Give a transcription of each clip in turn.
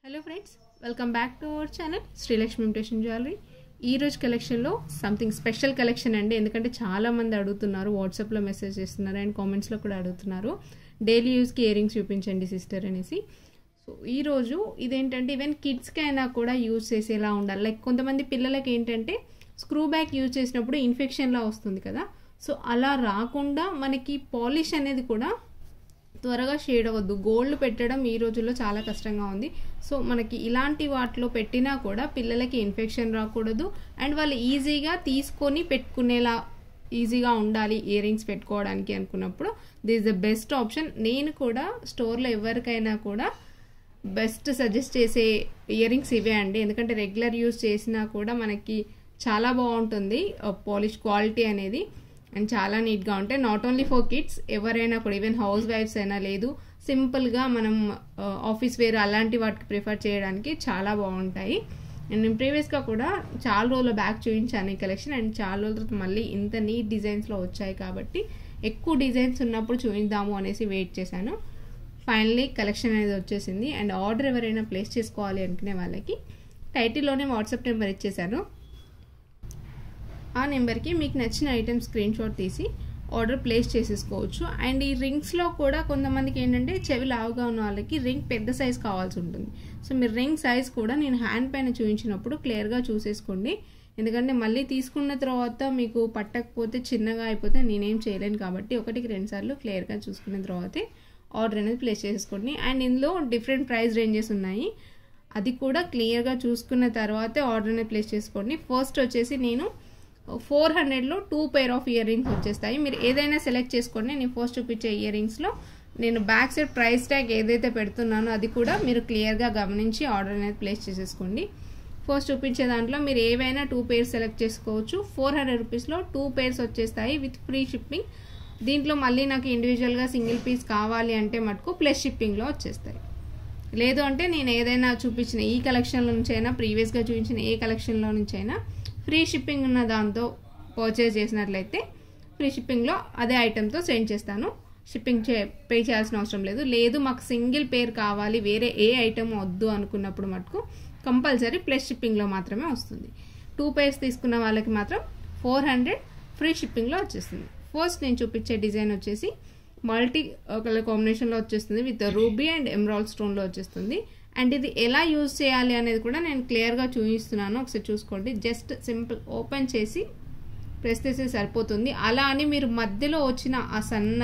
hello friends welcome back to our channel Srilakshmi imitation jewellery ఈ రోజు కలెక్షన్లో సంథింగ్ స్పెషల్ కలెక్షన్ అండి ఎందుకంటే చాలా మంది అడుగుతున్నారు వాట్సాప్లో మెసేజ్ చేస్తున్నారు అండ్ కామెంట్స్లో కూడా అడుగుతున్నారు డైలీ యూస్కి ఇయరింగ్స్ చూపించండి సిస్టర్ అనేసి సో ఈరోజు ఇదేంటంటే ఈవెన్ కిడ్స్కి అయినా కూడా యూజ్ చేసేలా ఉండాలి లైక్ కొంతమంది పిల్లలకి ఏంటంటే స్క్రూ బ్యాక్ యూజ్ చేసినప్పుడు ఇన్ఫెక్షన్లా వస్తుంది కదా సో అలా రాకుండా మనకి పాలిష్ అనేది కూడా త్వరగా షేడ్ అవ్వద్దు గోల్డ్ పెట్టడం ఈ రోజుల్లో చాలా కష్టంగా ఉంది సో మనకి ఇలాంటి వాటిలో పెట్టినా కూడా పిల్లలకి ఇన్ఫెక్షన్ రాకూడదు అండ్ వాళ్ళు ఈజీగా తీసుకొని పెట్టుకునేలా ఈజీగా ఉండాలి ఇయర్ రింగ్స్ పెట్టుకోవడానికి అనుకున్నప్పుడు దిస్ ద బెస్ట్ ఆప్షన్ నేను కూడా స్టోర్లో ఎవరికైనా కూడా బెస్ట్ సజెస్ట్ చేసే ఇయర్ రింగ్స్ ఇవే అండి ఎందుకంటే రెగ్యులర్ యూస్ చేసినా కూడా మనకి చాలా బాగుంటుంది పాలిష్ క్వాలిటీ అనేది అండ్ చాలా నీట్గా ఉంటాయి నాట్ ఓన్లీ ఫర్ కిడ్స్ ఎవరైనా కూడా ఈవెన్ హౌస్ వైఫ్స్ అయినా లేదు సింపుల్గా మనం ఆఫీస్ వేర్ అలాంటి వాటికి ప్రిఫర్ చేయడానికి చాలా బాగుంటాయి అండ్ నేను ప్రీవియస్గా కూడా చాలా రోజుల బ్యాక్ చూపించాను ఈ కలెక్షన్ అండ్ చాలా రోజుల తర్వాత మళ్ళీ ఇంత నీట్ డిజైన్స్లో వచ్చాయి కాబట్టి ఎక్కువ డిజైన్స్ ఉన్నప్పుడు చూపిద్దాము అనేసి వెయిట్ చేశాను ఫైనలీ కలెక్షన్ అనేది వచ్చేసింది అండ్ ఆర్డర్ ఎవరైనా ప్లేస్ చేసుకోవాలి అనుకునే వాళ్ళకి టైటిల్లోనే వాట్సాప్ నెంబర్ ఇచ్చేసాను ఆ నెంబర్కి మీకు నచ్చిన ఐటమ్ స్క్రీన్ షాట్ తీసి ఆర్డర్ ప్లేస్ చేసేసుకోవచ్చు అండ్ ఈ రింగ్స్లో కూడా కొంతమందికి ఏంటంటే చెవి లావుగా ఉన్న వాళ్ళకి రింగ్ పెద్ద సైజ్ కావాల్సి ఉంటుంది సో మీరు రింగ్ సైజ్ కూడా నేను హ్యాండ్ పైన చూపించినప్పుడు క్లియర్గా చూసేసుకోండి ఎందుకంటే మళ్ళీ తీసుకున్న తర్వాత మీకు పట్టకపోతే చిన్నగా అయిపోతే నేనేం చేయలేను కాబట్టి ఒకటికి రెండు సార్లు క్లియర్గా చూసుకున్న తర్వాతే ఆర్డర్ అనేది ప్లేస్ చేసుకోండి అండ్ ఇందులో డిఫరెంట్ ప్రైస్ రేంజెస్ ఉన్నాయి అది కూడా క్లియర్గా చూసుకున్న తర్వాతే ఆర్డర్ అనేది ప్లేస్ చేసుకోండి ఫస్ట్ వచ్చేసి నేను ఫోర్ హండ్రెడ్లో two pair of earrings వచ్చేస్తాయి మీరు ఏదైనా సెలెక్ట్ చేసుకోండి నేను ఫస్ట్ చూపించే ఇయర్ రింగ్స్లో నేను బ్యాక్ సైడ్ ప్రైస్ ట్యాగ్ ఏదైతే పెడుతున్నానో అది కూడా మీరు క్లియర్గా గమనించి ఆర్డర్ అనేది ప్లేస్ చేసేసుకోండి ఫస్ట్ చూపించే దాంట్లో మీరు ఏవైనా టూ పేర్స్ సెలెక్ట్ చేసుకోవచ్చు ఫోర్ హండ్రెడ్ రూపీస్లో టూ పేర్స్ వచ్చేస్తాయి విత్ ఫ్రీ షిప్పింగ్ దీంట్లో మళ్ళీ నాకు ఇండివిజువల్గా సింగిల్ పీస్ కావాలి అంటే మటుకు ప్లస్ షిప్పింగ్లో వచ్చేస్తాయి లేదు అంటే నేను ఏదైనా చూపించిన ఈ కలెక్షన్లో నుంచి అయినా ప్రీవియస్గా చూపించిన ఏ కలెక్షన్లో నుంచి అయినా ఫ్రీ షిప్పింగ్ ఉన్న దాంతో పర్చేస్ చేసినట్లయితే ఫ్రీ షిప్పింగ్లో అదే ఐటెంతో సెండ్ చేస్తాను షిప్పింగ్ చే పే చేయాల్సిన అవసరం లేదు లేదు మాకు సింగిల్ పేర్ కావాలి వేరే ఏ ఐటమ్ వద్దు అనుకున్నప్పుడు మటుకు కంపల్సరీ ప్లస్ షిప్పింగ్లో మాత్రమే వస్తుంది టూ పేర్స్ తీసుకున్న వాళ్ళకి మాత్రం ఫోర్ హండ్రెడ్ ఫ్రీ షిప్పింగ్లో వచ్చేస్తుంది ఫస్ట్ నేను చూపించే డిజైన్ వచ్చేసి మల్టీ కలర్ కాంబినేషన్లో వచ్చేస్తుంది విత్ రూబీ అండ్ ఎమరాల్డ్ స్టోన్లో వచ్చేస్తుంది అండ్ ఇది ఎలా యూజ్ చేయాలి అనేది కూడా నేను క్లియర్గా చూపిస్తున్నాను ఒకసారి చూసుకోండి జస్ట్ సింపుల్ ఓపెన్ చేసి ప్రెస్ చేస్తే సరిపోతుంది అలా అని మీరు మధ్యలో వచ్చిన ఆ సన్న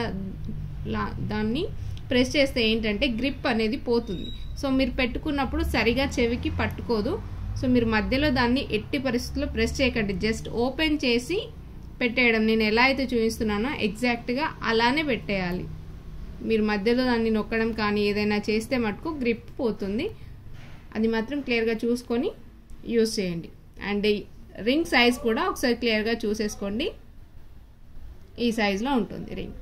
దాన్ని ప్రెస్ చేస్తే ఏంటంటే గ్రిప్ అనేది పోతుంది సో మీరు పెట్టుకున్నప్పుడు సరిగా చెవికి పట్టుకోదు సో మీరు మధ్యలో దాన్ని ఎట్టి పరిస్థితుల్లో ప్రెస్ చేయకండి జస్ట్ ఓపెన్ చేసి పెట్టేయడం నేను ఎలా అయితే చూపిస్తున్నానో ఎగ్జాక్ట్గా అలానే పెట్టేయాలి మీరు మధ్యలో దాన్ని నొక్కడం కానీ ఏదైనా చేస్తే మటుకు గ్రిప్ పోతుంది అది మాత్రం క్లియర్గా చూసుకొని యూస్ చేయండి అండ్ రింగ్ సైజ్ కూడా ఒకసారి క్లియర్గా చూసేసుకోండి ఈ సైజులో ఉంటుంది రింగ్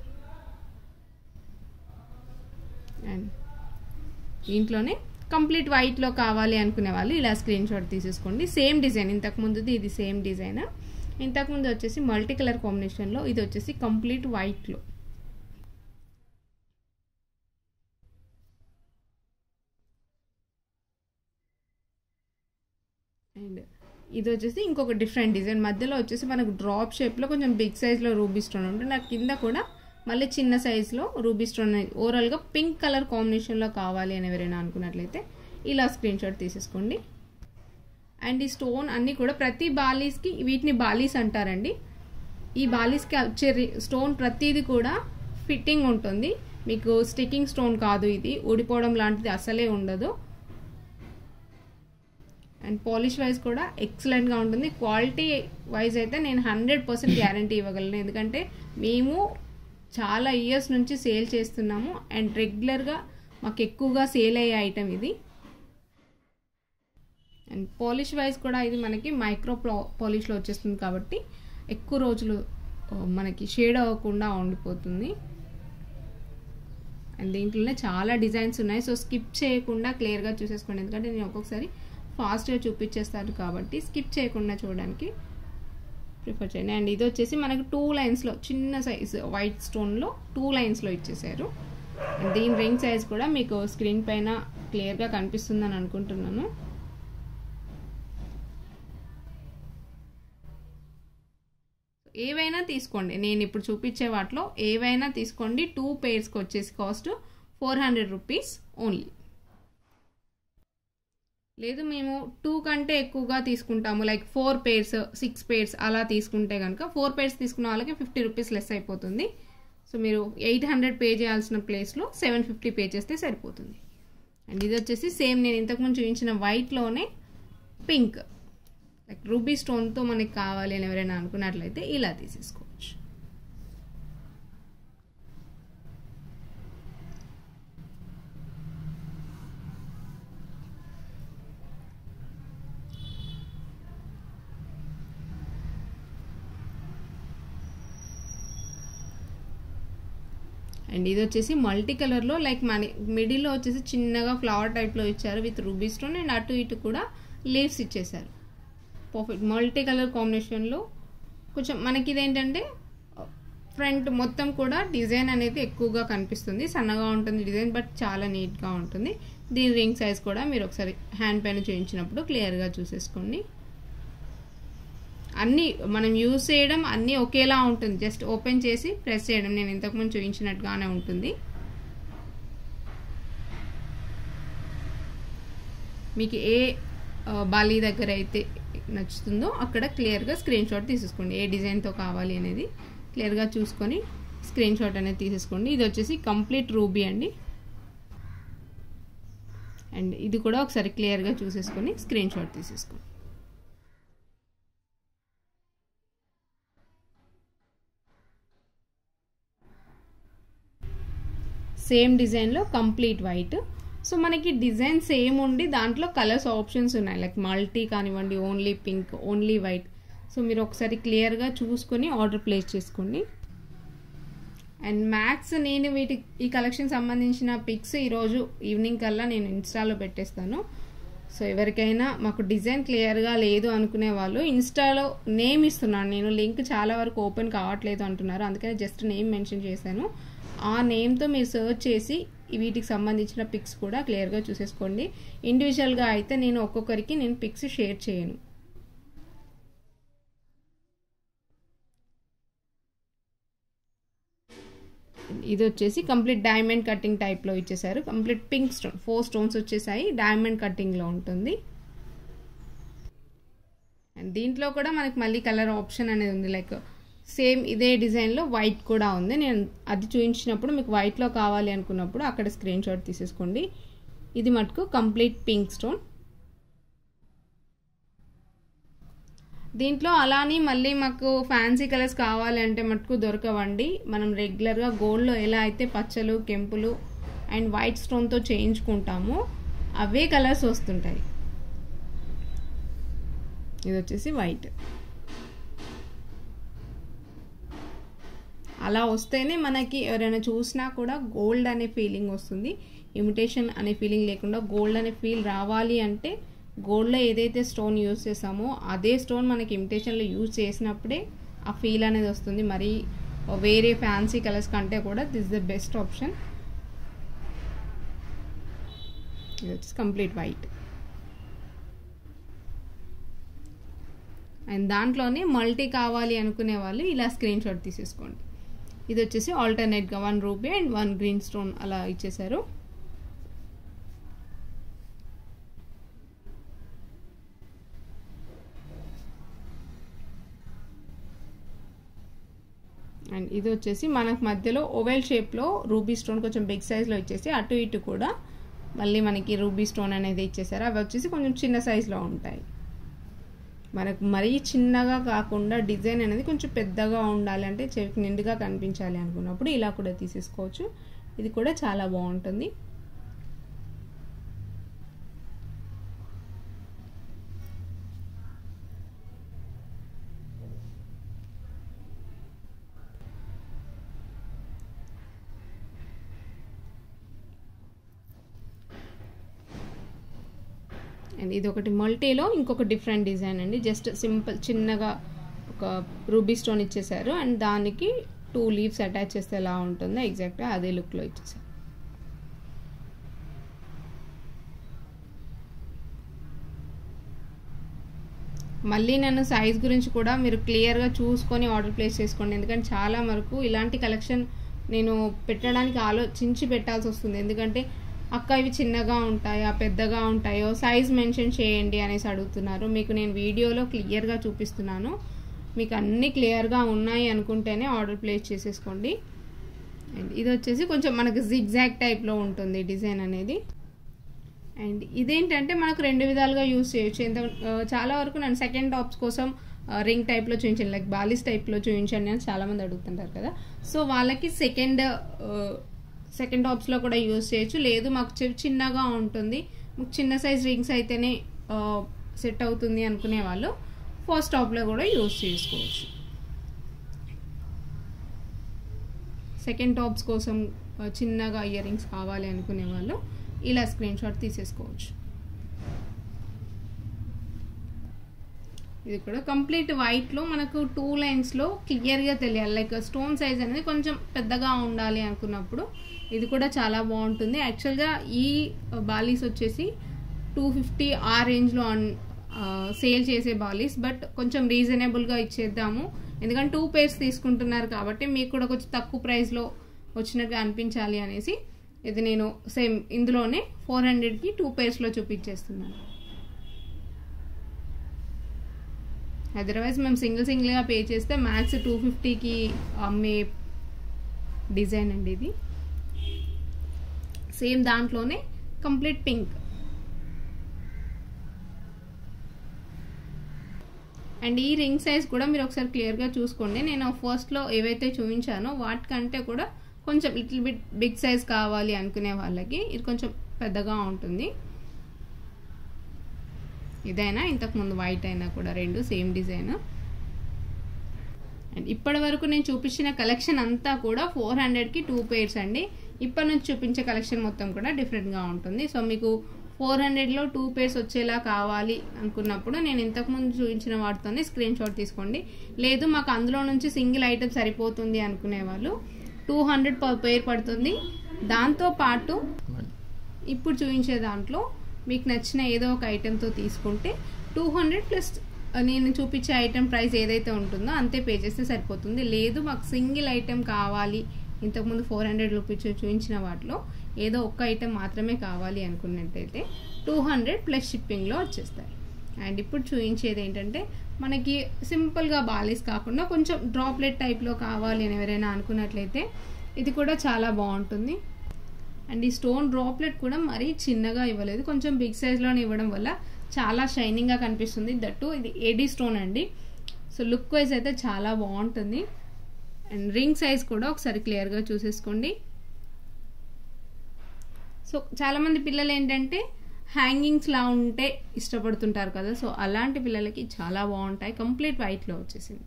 అండ్ దీంట్లోనే కంప్లీట్ వైట్లో కావాలి అనుకునే వాళ్ళు ఇలా స్క్రీన్ షాట్ తీసేసుకోండి సేమ్ డిజైన్ ఇంతకుముందుది ఇది సేమ్ డిజైన్ ఇంతకుముందు వచ్చేసి మల్టీ కలర్ కాంబినేషన్లో ఇది వచ్చేసి కంప్లీట్ వైట్లో అండ్ ఇది వచ్చేసి ఇంకొక డిఫరెంట్ డిజైన్ మధ్యలో వచ్చేసి మనకు డ్రాప్ షేప్లో కొంచెం బిగ్ సైజ్లో రూబీ స్టోన్ ఉంటుంది నాకు కింద కూడా మళ్ళీ చిన్న సైజులో రూబీ స్టోన్ ఓవరాల్గా పింక్ కలర్ కాంబినేషన్లో కావాలి అని ఎవరైనా అనుకున్నట్లయితే ఇలా స్క్రీన్ షాట్ తీసేసుకోండి అండ్ ఈ స్టోన్ అన్నీ కూడా ప్రతి బాలీస్కి వీటిని బాలీస్ అంటారండి ఈ బాలీస్కి వచ్చే స్టోన్ ప్రతిదీ కూడా ఫిట్టింగ్ ఉంటుంది మీకు స్టిక్కింగ్ స్టోన్ కాదు ఇది ఊడిపోవడం లాంటిది అసలే ఉండదు అండ్ పాలిష్ వైజ్ కూడా ఎక్సలెంట్గా ఉంటుంది క్వాలిటీ వైజ్ అయితే నేను హండ్రెడ్ పర్సెంట్ గ్యారంటీ ఇవ్వగలను ఎందుకంటే మేము చాలా ఇయర్స్ నుంచి సేల్ చేస్తున్నాము అండ్ రెగ్యులర్గా మాకు ఎక్కువగా సేల్ అయ్యే ఐటమ్ ఇది అండ్ పాలిష్ వైజ్ కూడా ఇది మనకి మైక్రో పాలిష్లో వచ్చేస్తుంది కాబట్టి ఎక్కువ రోజులు మనకి షేడ్ అవ్వకుండా ఉండిపోతుంది అండ్ దీంట్లోనే చాలా డిజైన్స్ ఉన్నాయి సో స్కిప్ చేయకుండా క్లియర్గా చూసేసుకోండి ఎందుకంటే నేను ఒక్కొక్కసారి ఫాస్ట్గా చూపించేస్తాను కాబట్టి స్కిప్ చేయకుండా చూడడానికి ప్రిఫర్ చేయండి అండ్ ఇది వచ్చేసి మనకు టూ లైన్స్లో చిన్న సైజ్ వైట్ స్టోన్లో టూ లైన్స్లో ఇచ్చేసారు దీని రింగ్ సైజ్ కూడా మీకు స్క్రీన్ పైన క్లియర్గా కనిపిస్తుందని అనుకుంటున్నాను ఏవైనా తీసుకోండి నేను ఇప్పుడు చూపించే వాటిలో ఏవైనా తీసుకోండి టూ పేర్స్కి వచ్చేసి cost four hundred rupees only లేదు మేము టూ కంటే ఎక్కువగా తీసుకుంటాము like four pairs six pairs అలా తీసుకుంటే కనుక ఫోర్ పేర్స్ తీసుకున్న వాళ్ళకి ఫిఫ్టీ రూపీస్ లెస్ అయిపోతుంది సో మీరు ఎయిట్ హండ్రెడ్ పే చేయాల్సిన ప్లేస్లో సెవెన్ ఫిఫ్టీ పే చేస్తే సరిపోతుంది అండ్ ఇది వచ్చేసి సేమ్ నేను ఇంతకుముందు చూపించిన వైట్లోనే పింక్ లైక్ రూబీ స్టోన్తో మనకి కావాలి అని ఎవరైనా అనుకున్నట్లయితే ఇలా తీసేసుకోవచ్చు అండ్ ఇది వచ్చేసి మల్టీ కలర్లో లైక్ మన మిడిల్లో వచ్చేసి చిన్నగా ఫ్లవర్ టైప్లో ఇచ్చారు విత్ రూబీ స్టోన్ అండ్ అటు ఇటు కూడా లీవ్స్ ఇచ్చేసారు పర్ఫెక్ట్ మల్టీ కలర్ కాంబినేషన్లో కొంచెం మనకి ఇదేంటంటే ఫ్రంట్ మొత్తం కూడా డిజైన్ అనేది ఎక్కువగా కనిపిస్తుంది సన్నగా ఉంటుంది డిజైన్ బట్ చాలా నీట్గా ఉంటుంది దీని రింగ్ సైజ్ కూడా మీరు ఒకసారి హ్యాండ్ పైన చేయించినప్పుడు క్లియర్గా చూసేసుకోండి అన్నీ మనం యూజ్ చేయడం అన్నీ ఒకేలా ఉంటుంది జస్ట్ ఓపెన్ చేసి ప్రెస్ చేయడం నేను ఇంతకుముందు చూపించినట్టుగానే ఉంటుంది మీకు ఏ బాలీ దగ్గర అయితే నచ్చుతుందో అక్కడ క్లియర్గా స్క్రీన్ షాట్ తీసేసుకోండి ఏ డిజైన్తో కావాలి అనేది క్లియర్గా చూసుకొని స్క్రీన్ షాట్ అనేది తీసేసుకోండి ఇది వచ్చేసి కంప్లీట్ రూబీ అండి అండ్ ఇది కూడా ఒకసారి క్లియర్గా చూసేసుకొని స్క్రీన్ షాట్ తీసేసుకోండి సేమ్ డిజైన్లో కంప్లీట్ వైట్ సో మనకి డిజైన్ సేమ్ ఉండి దాంట్లో కలర్స్ ఆప్షన్స్ ఉన్నాయి లైక్ మల్టీ కానివ్వండి only pink only white so మీరు ఒకసారి క్లియర్గా చూసుకొని ఆర్డర్ ప్లేస్ చేసుకోండి అండ్ మ్యాక్స్ నేను వీటి ఈ కలెక్షన్ సంబంధించిన పిక్స్ ఈరోజు ఈవినింగ్ కల్లా నేను ఇన్స్టాలో పెట్టేస్తాను సో ఎవరికైనా మాకు డిజైన్ క్లియర్గా లేదు అనుకునే వాళ్ళు ఇన్స్టాలో నేమ్ ఇస్తున్నాను నేను లింక్ చాలా వరకు ఓపెన్ కావట్లేదు అంటున్నారు అందుకని జస్ట్ నేమ్ మెన్షన్ చేశాను ఆ నేమ్తో మీరు సెర్చ్ చేసి వీటికి సంబంధించిన పిక్స్ కూడా క్లియర్గా చూసేసుకోండి ఇండివిజువల్గా అయితే నేను ఒక్కొక్కరికి నేను పిక్స్ షేర్ చేయను ఇది వచ్చేసి కంప్లీట్ డైమండ్ కటింగ్ టైప్లో ఇచ్చేసారు complete pink stone four stones వచ్చేసాయి డైమండ్ కటింగ్లో ఉంటుంది అండ్ దీంట్లో కూడా మనకి మళ్ళీ కలర్ ఆప్షన్ అనేది ఉంది లైక్ సేమ్ ఇదే డిజైన్లో వైట్ కూడా ఉంది నేను అది చూపించినప్పుడు మీకు వైట్లో కావాలి అనుకున్నప్పుడు అక్కడ స్క్రీన్ షాట్ తీసేసుకోండి ఇది మటుకు కంప్లీట్ పింక్ స్టోన్ దీంట్లో అలానే మళ్ళీ మాకు ఫ్యాన్సీ కలర్స్ కావాలి అంటే మటుకు దొరకవండి మనం రెగ్యులర్గా గోల్డ్లో ఎలా అయితే పచ్చలు కెంపులు అండ్ వైట్ స్టోన్తో చేయించుకుంటామో అవే కలర్స్ వస్తుంటాయి ఇది వచ్చేసి వైట్ అలా వస్తేనే మనకి ఎవరైనా చూసినా కూడా గోల్డ్ అనే ఫీలింగ్ వస్తుంది ఇమిటేషన్ అనే ఫీలింగ్ లేకుండా గోల్డ్ అనే ఫీల్ రావాలి అంటే గోల్డ్లో ఏదైతే స్టోన్ యూజ్ చేసామో అదే స్టోన్ మనకి ఇమిటేషన్లో యూజ్ చేసినప్పుడే ఆ ఫీల్ అనేది వస్తుంది మరి వేరే ఫ్యాన్సీ కలర్స్ కంటే కూడా దిస్ ద బెస్ట్ ఆప్షన్ ఇది వచ్చేసి కంప్లీట్ వైట్ అండ్ దాంట్లోనే మల్టీ కావాలి అనుకునే వాళ్ళు ఇలా స్క్రీన్ షాట్ తీసేసుకోండి ఇది వచ్చేసి ఆల్టర్నేట్గా one ruby and one green stone అలా ఇచ్చేసారు అండ్ ఇది వచ్చేసి మనకు మధ్యలో ఓవెల్ షేప్లో రూబీ స్టోన్ కొంచెం బిగ్ సైజ్లో ఇచ్చేసి అటు ఇటు కూడా మళ్ళీ మనకి రూబీ స్టోన్ అనేది ఇచ్చేసారు అవి వచ్చేసి కొంచెం చిన్న సైజులో ఉంటాయి మనకు మరీ చిన్నగా కాకుండా డిజైన్ అనేది కొంచెం పెద్దగా ఉండాలి అంటే చెవికి నిండుగా కనిపించాలి అనుకున్నప్పుడు ఇలా కూడా తీసేసుకోవచ్చు ఇది కూడా చాలా బాగుంటుంది అండ్ ఇది ఒకటి మల్టీలో ఇంకొక డిఫరెంట్ డిజైన్ అండి జస్ట్ సింపుల్ చిన్నగా ఒక రూబీ స్టోన్ ఇచ్చేసారు అండ్ దానికి టూ లీవ్స్ అటాచ్ చేస్తే ఎలా ఉంటుందో ఎగ్జాక్ట్గా అదే లుక్లో ఇచ్చేసారు మళ్ళీ నన్ను సైజ్ గురించి కూడా మీరు క్లియర్గా చూసుకొని ఆర్డర్ ప్లేస్ చేసుకోండి ఎందుకంటే చాలా వరకు ఇలాంటి కలెక్షన్ నేను పెట్టడానికి ఆలోచించి పెట్టాల్సి వస్తుంది ఎందుకంటే అక్క ఇవి చిన్నగా ఉంటాయా పెద్దగా ఉంటాయో సైజ్ మెన్షన్ చేయండి అనేసి అడుగుతున్నారు మీకు నేను వీడియోలో క్లియర్గా చూపిస్తున్నాను మీకు అన్నీ క్లియర్గా ఉన్నాయి అనుకుంటేనే ఆర్డర్ ప్లేస్ చేసేసుకోండి అండ్ ఇది వచ్చేసి కొంచెం మనకు జిగ్జాగ్ టైప్లో ఉంటుంది డిజైన్ అనేది అండ్ ఇదేంటంటే మనకు రెండు విధాలుగా యూస్ చేయొచ్చు ఎంత చాలా వరకు నేను సెకండ్ టాప్స్ కోసం రింగ్ టైప్లో చూపించండి లైక్ బాలిస్ టైప్లో చూపించండి అని చాలామంది అడుగుతుంటారు కదా సో వాళ్ళకి సెకండ్ సెకండ్ టాప్స్లో కూడా యూస్ చేయొచ్చు లేదు మాకు చిన్నగా ఉంటుంది మాకు చిన్న సైజ్ రింగ్స్ అయితేనే సెట్ అవుతుంది అనుకునే వాళ్ళు ఫస్ట్ టాప్లో కూడా యూస్ చేసుకోవచ్చు సెకండ్ టాప్స్ కోసం చిన్నగా ఇయర్ రింగ్స్ కావాలి అనుకునే వాళ్ళు ఇలా స్క్రీన్ షాట్ తీసేసుకోవచ్చు ఇది కూడా కంప్లీట్ వైట్లో మనకు టూ లైన్స్లో క్లియర్గా తెలియాలి లైక్ స్టోన్ సైజ్ అనేది కొంచెం పెద్దగా ఉండాలి అనుకున్నప్పుడు ఇది కూడా చాలా బాగుంటుంది యాక్చువల్గా ఈ బాలీస్ వచ్చేసి టూ ఫిఫ్టీ ఆ రేంజ్లో సేల్ చేసే బాలీస్ బట్ కొంచెం రీజనబుల్గా ఇచ్చేద్దాము ఎందుకంటే టూ పేర్స్ తీసుకుంటున్నారు కాబట్టి మీకు కూడా కొంచెం తక్కువ ప్రైస్లో వచ్చినట్టుగా అనిపించాలి అనేసి ఇది నేను సేమ్ ఇందులోనే ఫోర్ హండ్రెడ్కి టూ పేర్స్లో చూపించేస్తున్నాను అదర్వైజ్ మేము సింగిల్ సింగిల్గా పే చేస్తే మ్యాక్స్ టూ ఫిఫ్టీకి అమ్మే డిజైన్ అండి ఇది సేమ్ దాంట్లోనే కంప్లీట్ పింక్ అండ్ ఈ రింగ్ సైజ్ కూడా మీరు ఒకసారి క్లియర్గా చూసుకోండి నేను ఫస్ట్లో ఏవైతే చూపించానో వాటికంటే కూడా కొంచెం లిటిల్ బిట్ బిగ్ సైజ్ కావాలి అనుకునే వాళ్ళకి ఇది కొంచెం పెద్దగా ఉంటుంది ఇదైనా ఇంతకుముందు వైట్ అయినా కూడా రెండు సేమ్ డిజైన్ అండ్ ఇప్పటి వరకు నేను చూపించిన కలెక్షన్ అంతా కూడా ఫోర్ హండ్రెడ్కి టూ పేర్స్ అండి ఇప్పటి నుంచి చూపించే కలెక్షన్ మొత్తం కూడా డిఫరెంట్గా ఉంటుంది సో మీకు ఫోర్ హండ్రెడ్లో టూ పేర్స్ వచ్చేలా కావాలి అనుకున్నప్పుడు నేను ఇంతకుముందు చూపించిన వాటితోనే స్క్రీన్ షాట్ తీసుకోండి లేదు మాకు అందులో నుంచి సింగిల్ ఐటమ్ సరిపోతుంది అనుకునే వాళ్ళు టూ హండ్రెడ్ పర్ పేర్ పడుతుంది దాంతో పాటు ఇప్పుడు చూపించే దాంట్లో మీకు నచ్చిన ఏదో ఒక ఐటెంతో తీసుకుంటే టూ హండ్రెడ్ ప్లస్ నేను చూపించే ఐటెం ప్రైస్ ఏదైతే ఉంటుందో అంతే పే చేస్తే సరిపోతుంది లేదు మాకు సింగిల్ ఐటెం కావాలి ఇంతకుముందు ఫోర్ హండ్రెడ్ రూపీస్ చూపించిన వాటిలో ఏదో ఒక్క ఐటెం మాత్రమే కావాలి అనుకున్నట్టయితే టూ హండ్రెడ్ ప్లస్ షిప్పింగ్లో వచ్చేస్తాయి అండ్ ఇప్పుడు చూపించేది ఏంటంటే మనకి సింపుల్గా బాలీస్ కాకుండా కొంచెం డ్రాప్లెట్ టైప్లో కావాలి అని ఎవరైనా అనుకున్నట్లయితే ఇది కూడా చాలా బాగుంటుంది అండ్ ఈ స్టోన్ డ్రాప్లెట్ కూడా మరీ చిన్నగా ఇవ్వలేదు కొంచెం బిగ్ సైజ్లోనే ఇవ్వడం వల్ల చాలా షైనింగ్గా కనిపిస్తుంది దట్టు ఇది ఏడీ స్టోన్ అండి సో లుక్ వైజ్ అయితే చాలా బాగుంటుంది అండ్ రింగ్ సైజ్ కూడా ఒకసారి క్లియర్గా చూసేసుకోండి సో చాలామంది పిల్లలు ఏంటంటే హ్యాంగింగ్స్లా ఉంటే ఇష్టపడుతుంటారు కదా సో అలాంటి పిల్లలకి చాలా బాగుంటాయి కంప్లీట్ వైట్లో వచ్చేసింది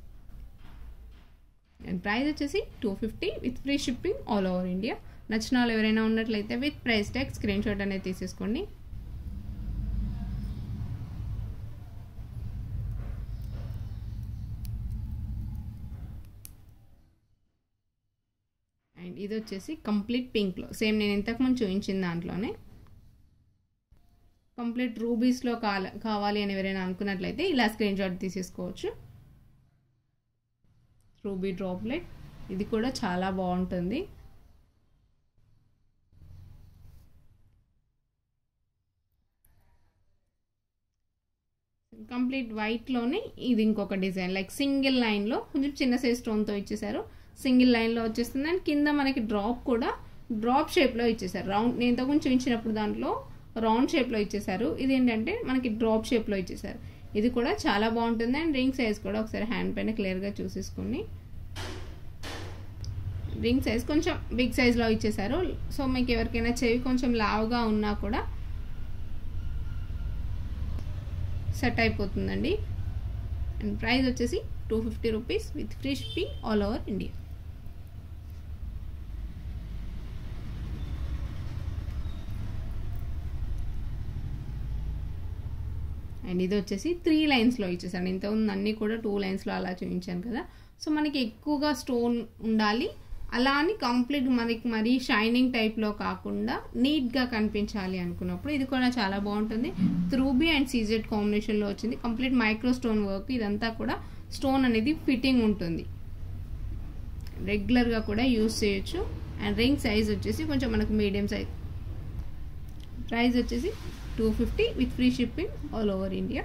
అండ్ ప్రైస్ వచ్చేసి two fifty with free shipping all over India నచ్చిన వాళ్ళు ఎవరైనా ఉన్నట్లయితే with price tag screenshot అనేది తీసేసుకోండి అండ్ ఇది వచ్చేసి కంప్లీట్ పింక్లో సేమ్ నేను ఇంతకుముందు చూపించిన దాంట్లోనే కంప్లీట్ రూబీస్లో కాల కావాలి అని ఎవరైనా అనుకున్నట్లయితే ఇలా స్క్రీన్ షాట్ తీసేసుకోవచ్చు రూబీ డ్రాప్లెట్ ఇది కూడా చాలా బాగుంటుంది కంప్లీట్ వైట్లోనే ఇది ఇంకొక డిజైన్ లైక్ సింగిల్ లైన్లో కొంచెం చిన్న సైజ్ స్టోన్తో ఇచ్చేసారు సింగిల్ లైన్లో వచ్చేస్తుంది అండ్ కింద మనకి డ్రాప్ కూడా డ్రాప్ షేప్లో ఇచ్చేసారు రౌండ్ నేను ఇంతకుముందు చూపించినప్పుడు దాంట్లో రౌండ్ షేప్లో ఇచ్చేసారు ఇది ఏంటంటే మనకి డ్రాప్ షేప్లో ఇచ్చేసారు ఇది కూడా చాలా బాగుంటుంది అండ్ రింగ్ సైజ్ కూడా ఒకసారి హ్యాండ్ పైన క్లియర్గా చూసేసుకుని రింగ్ సైజ్ కొంచెం బిగ్ సైజ్లో ఇచ్చేసారు సో మీకు ఎవరికైనా చెవి కొంచెం లావుగా ఉన్నా కూడా సెట్ అయిపోతుందండి అండ్ ప్రైస్ వచ్చేసి two fifty rupees with free shipping all over India and ఇది వచ్చేసి త్రీ లైన్స్లో ఇచ్చేసాను ఇంతకుముందు అన్నీ కూడా టూ లైన్స్లో అలా చూపించాను కదా సో మనకి ఎక్కువగా స్టోన్ ఉండాలి అలా అని కంప్లీట్ మనకి మరీ షైనింగ్ టైప్లో కాకుండా నీట్గా కనిపించాలి అనుకున్నప్పుడు ఇది కూడా చాలా బాగుంటుంది త్రూబీ అండ్ సీజెడ్ కాంబినేషన్లో వచ్చింది కంప్లీట్ మైక్రో స్టోన్ వర్క్ ఇదంతా కూడా స్టోన్ అనేది ఫిట్టింగ్ ఉంటుంది రెగ్యులర్గా కూడా యూస్ చేయొచ్చు అండ్ రింగ్ సైజ్ వచ్చేసి కొంచెం మనకు మీడియం సైజ్ ప్రైస్ వచ్చేసి two fifty with free shipping all over India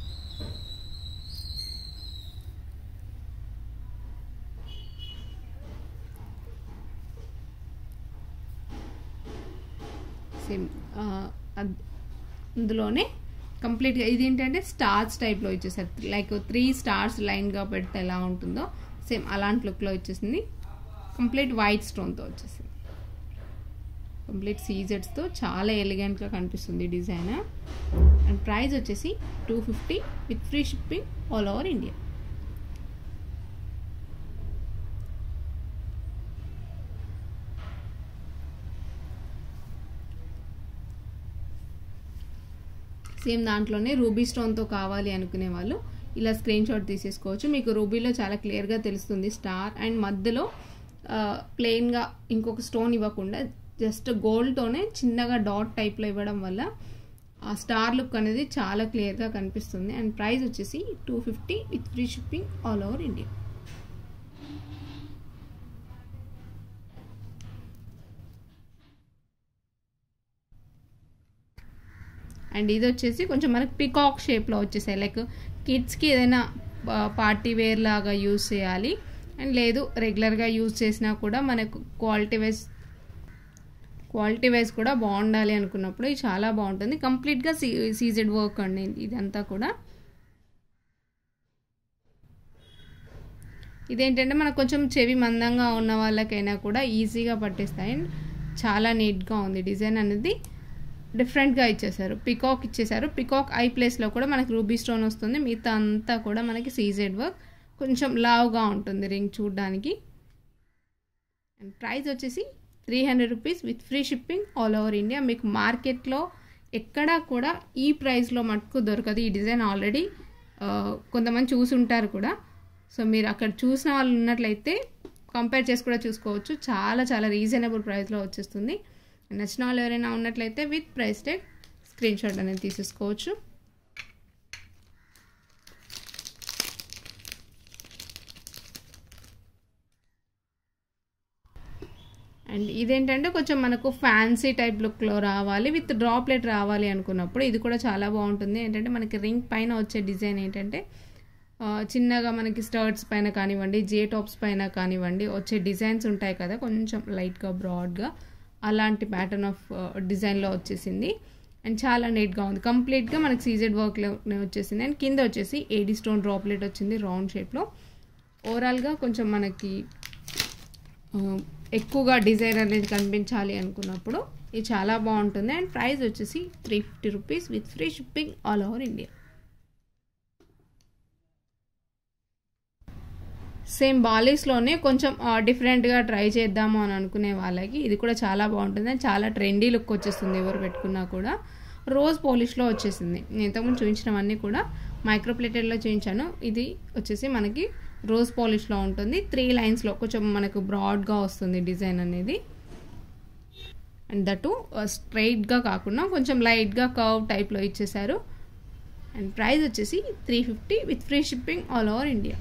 same అందులోనే కంప్లీట్గా ఇది ఏంటంటే స్టార్స్ టైప్లో ఇచ్చేసారు లైక్ త్రీ స్టార్స్ లైన్గా పెడితే ఎలా ఉంటుందో సేమ్ అలాంటి లుక్లో వచ్చేసింది కంప్లీట్ వైట్ స్టోన్తో వచ్చేసింది కంప్లీట్ సీజెడ్స్తో చాలా ఎలిగెంట్గా కనిపిస్తుంది డిజైన్ అండ్ ప్రైస్ వచ్చేసి two fifty with free shipping all over India same దాంట్లోనే రూబీ స్టోన్తో కావాలి అనుకునే వాళ్ళు ఇలా స్క్రీన్ షాట్ తీసేసుకోవచ్చు మీకు రూబీలో చాలా క్లియర్గా తెలుస్తుంది స్టార్ అండ్ మధ్యలో ప్లెయిన్గా ఇంకొక స్టోన్ ఇవ్వకుండా జస్ట్ గోల్డ్తోనే చిన్నగా డాట్ టైప్లో ఇవ్వడం వల్ల ఆ స్టార్ లుక్ అనేది చాలా క్లియర్గా కనిపిస్తుంది అండ్ ప్రైస్ వచ్చేసి two fifty with free shipping all over India and ఇది వచ్చేసి కొంచెం మనకి పికాక్ షేప్లో వచ్చేసాయి లైక్ కిడ్స్కి ఏదైనా పార్టీ వేర్ లాగా యూజ్ చేయాలి అండ్ లేదు రెగ్యులర్గా యూజ్ చేసినా కూడా మనకు క్వాలిటీ వైజ్ క్వాలిటీ వైజ్ కూడా బాగుండాలి అనుకున్నప్పుడు ఇది చాలా బాగుంటుంది కంప్లీట్గా సీ సీజెడ్ వర్క్ అండి ఇదంతా కూడా ఇదేంటంటే మనకు కొంచెం చెవి మందంగా ఉన్న వాళ్ళకైనా కూడా ఈజీగా పట్టేస్తాయి అండ్ చాలా నీట్గా ఉంది డిజైన్ అనేది డిఫరెంట్గా ఇచ్చేసారు పికాక్ ఇచ్చేసారు పికాక్ ఐ ప్లేస్లో కూడా మనకి రూబీ స్టోన్ వస్తుంది మిగతా అంతా కూడా మనకి సీజెడ్ వర్క్ కొంచెం లావుగా ఉంటుంది రింగ్ చూడడానికి అండ్ ప్రైస్ వచ్చేసి three hundred rupees with free shipping all over India మీకు మార్కెట్లో ఎక్కడా కూడా ఈ ప్రైస్లో మటుకు దొరకదు ఈ డిజైన్ ఆల్రెడీ కొంతమంది చూసి ఉంటారు కూడా సో మీరు అక్కడ చూసిన వాళ్ళు ఉన్నట్లయితే కంపేర్ చేసి కూడా చూసుకోవచ్చు చాలా చాలా రీజనబుల్ ప్రైస్లో వచ్చేస్తుంది నచ్చిన వాళ్ళు ఎవరైనా ఉన్నట్లయితే with price tag screenshot అనేది తీసేసుకోవచ్చు అండ్ ఇదేంటంటే కొంచెం మనకు ఫ్యాన్సీ టైప్ లుక్లో రావాలి విత్ డ్రాప్లెట్ రావాలి అనుకున్నప్పుడు ఇది కూడా చాలా బాగుంటుంది ఏంటంటే మనకి రింగ్ పైన వచ్చే డిజైన్ ఏంటంటే చిన్నగా మనకి స్టర్ట్స్ పైన కానివ్వండి జే టాప్స్ పైన కానివ్వండి వచ్చే డిజైన్స్ ఉంటాయి కదా కొంచెం లైట్గా బ్రాడ్గా అలాంటి ప్యాటర్న్ ఆఫ్ డిజైన్లో వచ్చేసింది అండ్ చాలా నీట్గా ఉంది కంప్లీట్గా మనకి సీజెడ్ వర్క్లో వచ్చేసింది అండ్ కింద వచ్చేసి ఏడీ స్టోన్ డ్రాప్లెట్ వచ్చింది రౌండ్ షేప్లో ఓవరాల్గా కొంచెం మనకి ఎక్కువగా డిజైన్ అనేది కనిపించాలి అనుకున్నప్పుడు ఇది చాలా బాగుంటుంది అండ్ ప్రైస్ వచ్చేసి three fifty rupees with free shipping all over India same బాలీస్లోనే కొంచెం డిఫరెంట్గా ట్రై చేద్దాము అని అనుకునే వాళ్ళకి ఇది కూడా చాలా బాగుంటుంది అండ్ చాలా ట్రెండీ లుక్ వచ్చేస్తుంది ఎవరు పెట్టుకున్నా కూడా రోజ్ పాలిష్లో వచ్చేసింది నేను ఇంతకుముందు చూపించినవన్నీ కూడా మైక్రోప్లేటెడ్లో చూపించాను ఇది వచ్చేసి మనకి రోజ్ పాలిష్లో ఉంటుంది త్రీ లైన్స్లో కొంచెం మనకు బ్రాడ్గా వస్తుంది డిజైన్ అనేది అండ్ దట్టు స్ట్రైట్గా కాకుండా కొంచెం లైట్గా కర్వ్ టైప్లో ఇచ్చేసారు అండ్ ప్రైస్ వచ్చేసి three fifty with free shipping all over India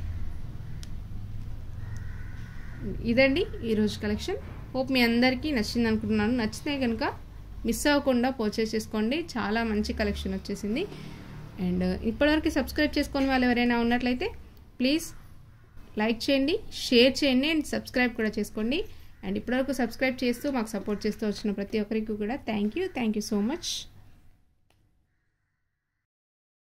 ఇదండి ఈరోజు కలెక్షన్ హోప్ మీ అందరికీ నచ్చింది అనుకుంటున్నాను నచ్చితే కనుక మిస్ అవ్వకుండా పర్చేస్ చేసుకోండి చాలా మంచి కలెక్షన్ వచ్చేసింది అండ్ ఇప్పటివరకు సబ్స్క్రైబ్ చేసుకొని వాళ్ళు ఎవరైనా ఉన్నట్లయితే ప్లీజ్ లైక్ చేయండి షేర్ చేయండి అండ్ సబ్స్క్రైబ్ కూడా చేసుకోండి అండ్ ఇప్పటివరకు సబ్స్క్రైబ్ చేస్తూ మాకు సపోర్ట్ చేస్తూ వచ్చిన ప్రతి ఒక్కరికి కూడా thank you thank you so much